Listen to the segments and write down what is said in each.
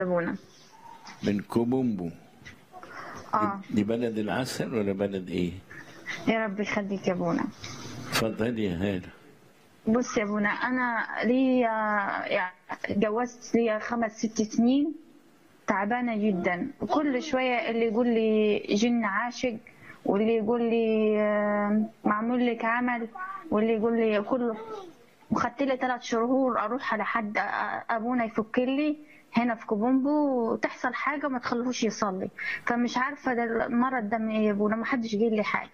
ابونا من كوبومبو اه دي بلد العسل ولا بلد ايه؟ يا رب يخليك يا ابونا اتفضلي يا هاله بص يا ابونا انا لي يعني اتجوزت لي خمس ست سنين تعبانه جدا وكل شويه اللي يقول لي جن عاشق واللي يقول لي آه، معمول لك عمل واللي يقول لي كله وخدت لي ثلاث شهور اروح على حد آه، ابونا يفك لي هنا في كوبومبو وتحصل حاجه ما تخلوش يصلي فمش عارفه ده المرض ده من ايه يا ابونا ما حدش قال لي حاجه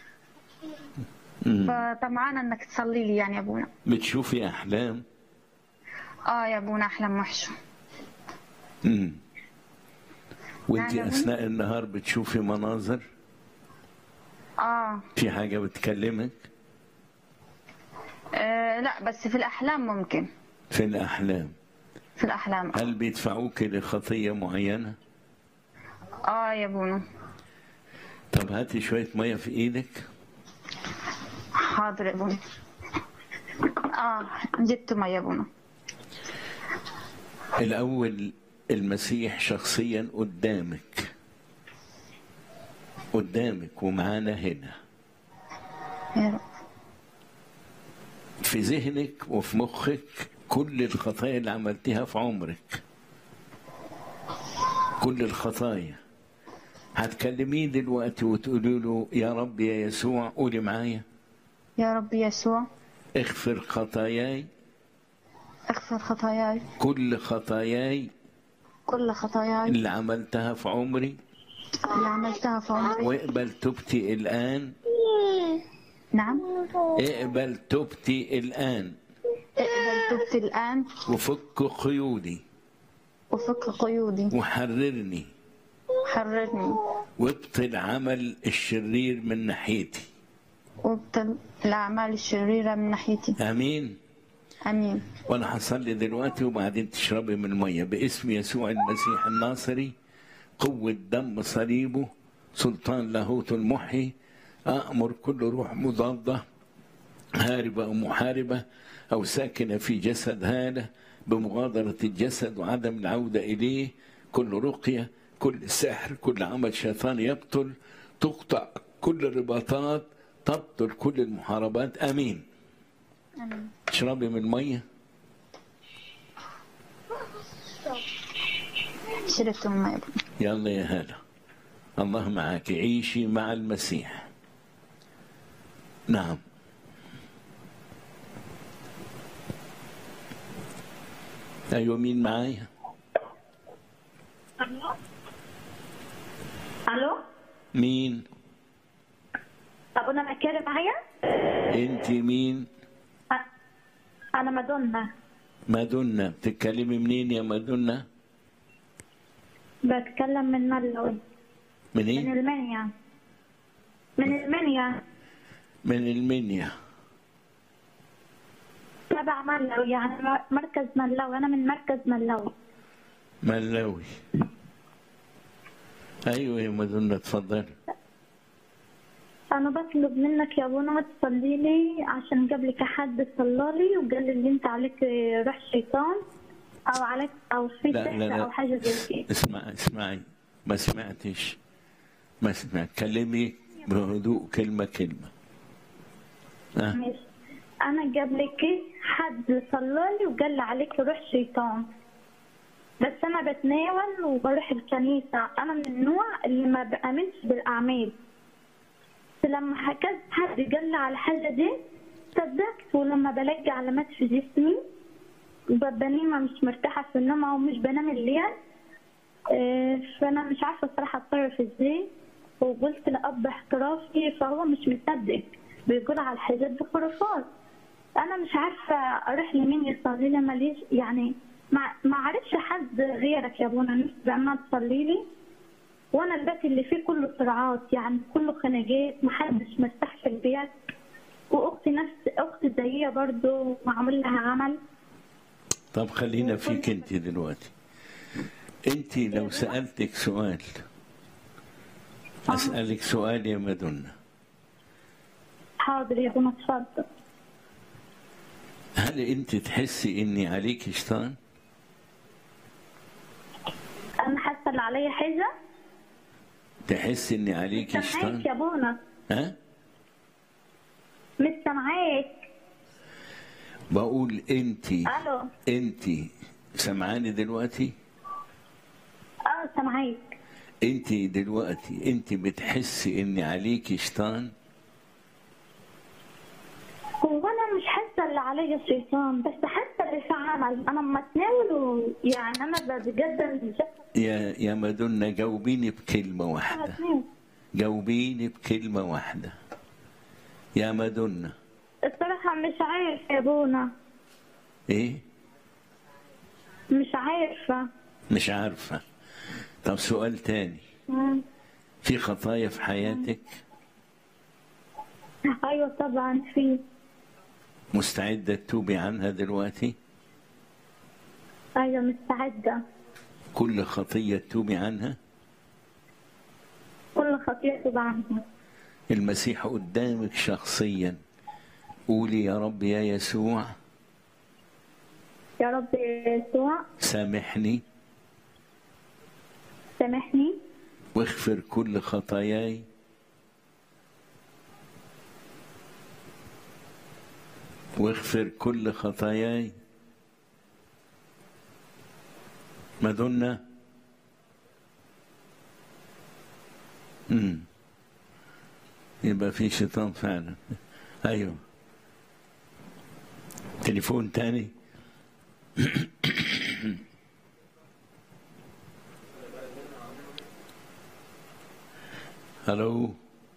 مم. فطمعانه انك تصلي لي يعني يا ابونا بتشوفي احلام؟ اه يا ابونا احلام وحشه امم وانت نعم. اثناء النهار بتشوفي مناظر؟ اه في حاجه بتكلمك؟ آه، لا بس في الأحلام ممكن في الاحلام في الأحلام هل بيدفعوك لخطيه معينه؟ آه يا بونو طب هاتي شويه ميه في ايدك حاضر يا بونو آه جبت مية يا بونو الاول المسيح شخصيا قدامك قدامك ومعانا هنا يا رب في ذهنك وفي مخك كل الخطايا اللي عملتها في عمرك كل الخطايا هتكلميه دلوقتي وتقولي له يا رب يا يسوع قولي معايا يا رب يسوع اغفر خطاياي اغفر خطاياي كل خطاياي كل خطاياي اللي عملتها في عمري اللي عملتها في عمري واقبل توبتي الآن نعم اقبل توبتي الآن اقبل توبتي الآن وفك قيودي وفك قيودي وحررني حررني وابطل عمل الشرير من ناحيتي وابطل الأعمال الشريرة من ناحيتي امين آمين وانا هصلي دلوقتي وبعدين تشربي من الميه باسم يسوع المسيح الناصري قوه دم صليبه سلطان لاهوت المحي امر كل روح مضاده هاربه او محاربه او ساكنه في جسد هذا بمغادره الجسد وعدم العوده اليه كل رقيه كل سحر كل عمل شيطان يبطل تقطع كل الرباطات تبطل كل المحاربات امين آمين تشربي من الميه شربت من الماء يا بونو يلا يا هلا الله معك عيشي مع المسيح نعم ايوه مين معايا الو مين ابونا مكاري معايا انت مين أ- انا مادونا مادونا بتتكلمي منين يا مادونا بتكلم من ملوي من منين المنيا من المنيا من المنيا تبع ملوي يعني م- مركز ملوي انا من مركز ملوي ملاوي ايوه يا مادونا اتفضلي انا بطلب منك يا ابونا تصلي لي عشان قبلك حد صلى لي وقال لي اللي انت عليك روح شيطان او عليك او في لا لا سحر لا او حاجه زي كده اسمع اسمعي ما سمعتش ما سمعت كلمي بهدوء كلمة كلمة أه؟ ماشي انا قبلك حد صلى لي وقال لي عليك روح شيطان بس انا بتناول وبروح الكنيسه انا من النوع اللي ما بامنش بالاعمال بس لما حكيت حد قال لي على الحاجه دي صدقت ولما بلاقي علامات في جسمي وببقى نايمه مش مرتاحه في النوم او مش بنام الليل آه، فانا مش عارفه الصراحه اتصرف ازاي وقلت لاب احترافي فهو مش مصدق بيقول على الحاجات دي خرافات انا مش عارفه اروح لمين يصلي لي ماليش يعني ما ما عرفش حد غيرك يا ابونا نفسي بأمانة تصلي لي وانا البيت اللي فيه كله صراعات يعني كله خناقات محدش مرتاح في البيت واختي نفس اختي زيها برضو معمول لها عمل طب خلينا فيك انت دلوقتي انت لو سألتك سؤال أسألك سؤال يا مدنة حاضر يا ابونا اتفضل هل انت تحسي اني عليك شيطان انا حاسه ان عليا حاجه تحس ان عليك سامعاك شيطان يا بونا ها مش سامعاك بقول انت الو انت سمعاني دلوقتي اه سامعاك انت دلوقتي انت بتحسي ان عليك شيطان هو انا مش حاسه اللي عليا شيطان بس حاسه اللي في عمل انا لما اتناول و- يعني انا بجد يا يا مدنة جاوبيني بكلمة واحدة هتنام جاوبيني بكلمة واحدة يا مدنة الصراحه مش عارفه يا بونا ايه مش عارفه مش عارفة طب سؤال تاني مم. في خطايا في حياتك ايوه طبعا في مستعدة تتوبي عنها دلوقتي ايوه مستعده كل خطية تتوبي عنها كل خطيئتي عنها المسيح قدامك شخصيا قولي يا رب يا يسوع يا رب يسوع سامحني سامحني واغفر كل خطاياي واغفر كل خطاياي مدنا امم يبقى في شيطان فعلا ايوه تليفون تاني الو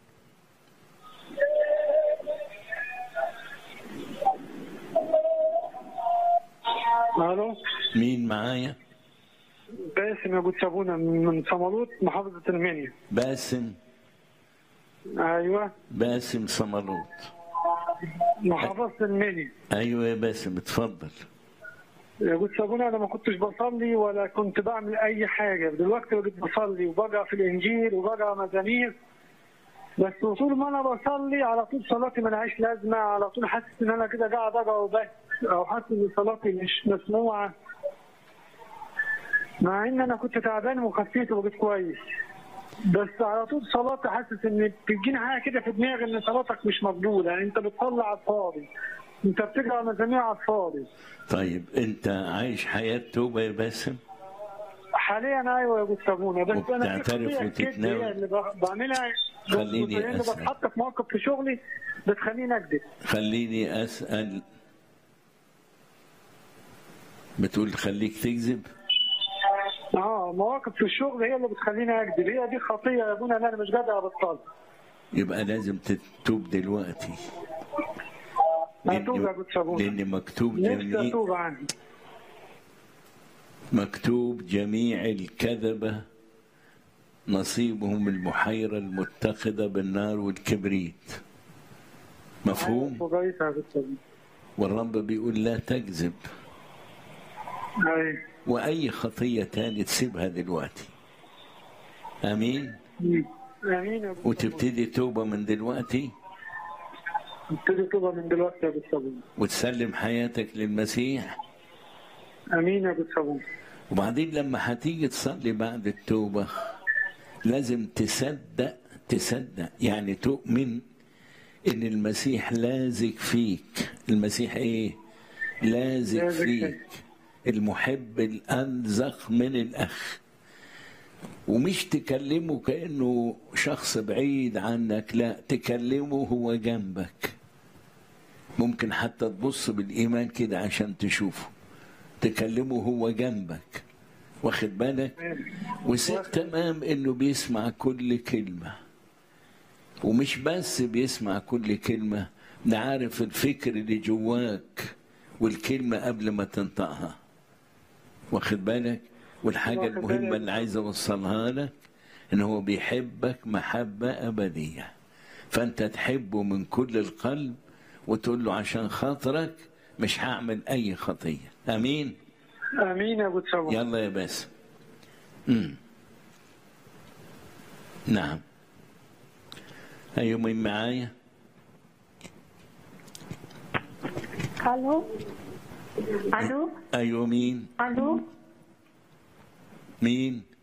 الو مين معايا باسم يا جود سابونا من صمالوط محافظة المنيا باسم ايوه باسم صملوط محافظة المنيا ايوه يا باسم اتفضل يا جود سابونا انا ما كنتش بصلي ولا كنت بعمل اي حاجة دلوقتي بقيت بصلي وبقرا في الانجيل وبقرا مزامير بس طول ما انا بصلي على طول صلاتي ملهاش لازمة على طول حاسس ان انا كده قاعد اقرا وبس او حاسس ان صلاتي مش مسموعة مع ان انا كنت تعبان وخفيت وبقيت كويس بس على طول صلاتي حاسس ان بتجيني حاجه كده في دماغي ان صلاتك مش مقبوله يعني انت بتصلي على الفاضي انت بتقرا مزامير على الفاضي طيب انت عايش حياة توبة يا باسم حاليا ايوه يا ابو سابونا بس انا في وبتعترف خطيئة كده وتتناول. هي اللي ب- بعملها خليني لان أسأل. بتحط في موقف في شغلي بتخليني اكذب خليني اسأل بتقول خليك تكذب اه مواقف في الشغل هي اللي بتخليني اكذب هي دي خطيه يا ابونا ان انا مش قادر ابطلها يبقى لازم تتوب دلوقتي اتوب يا ابو سابونا لان مكتوب نفسي جميع اتوب عنها مكتوب جميع الكذبة نصيبهم المحيرة المتخذة بالنار والكبريت مفهوم كويس يا ابو سابونا والرب بيقول لا تكذب ايوه وأي خطية تاني تسيبها دلوقتي أمين امين يا ابو سابونا. وتبتدي توبة من دلوقتي ابتدي توبه من دلوقتي يا ابو سابونا وتسلم حياتك للمسيح امين يا ابو سابونا وبعدين لما هتيجي تصلي بعد التوبة لازم تصدق تصدق يعني تؤمن ان المسيح لازق فيك المسيح ايه لازق لازق فيك المحب الانزق من الاخ ومش تكلمه كانه شخص بعيد عنك لا تكلمه هو جنبك ممكن حتى تبص بالايمان كده عشان تشوفه تكلمه هو جنبك واخد بالك وثق تمام انه بيسمع كل كلمه ومش بس بيسمع كل كلمه ده عارف الفكر اللي جواك والكلمه قبل ما تنطقها واخد بالك والحاجه واخد المهمه بالك. اللي عايز اوصلها لك ان هو بيحبك محبه ابديه فانت تحبه من كل القلب وتقول له عشان خاطرك مش هعمل اي خطيه امين امين يا ابو سابونا يلا يا باسم امم نعم ايوه مين معايا الو الو ايوه مين الو مين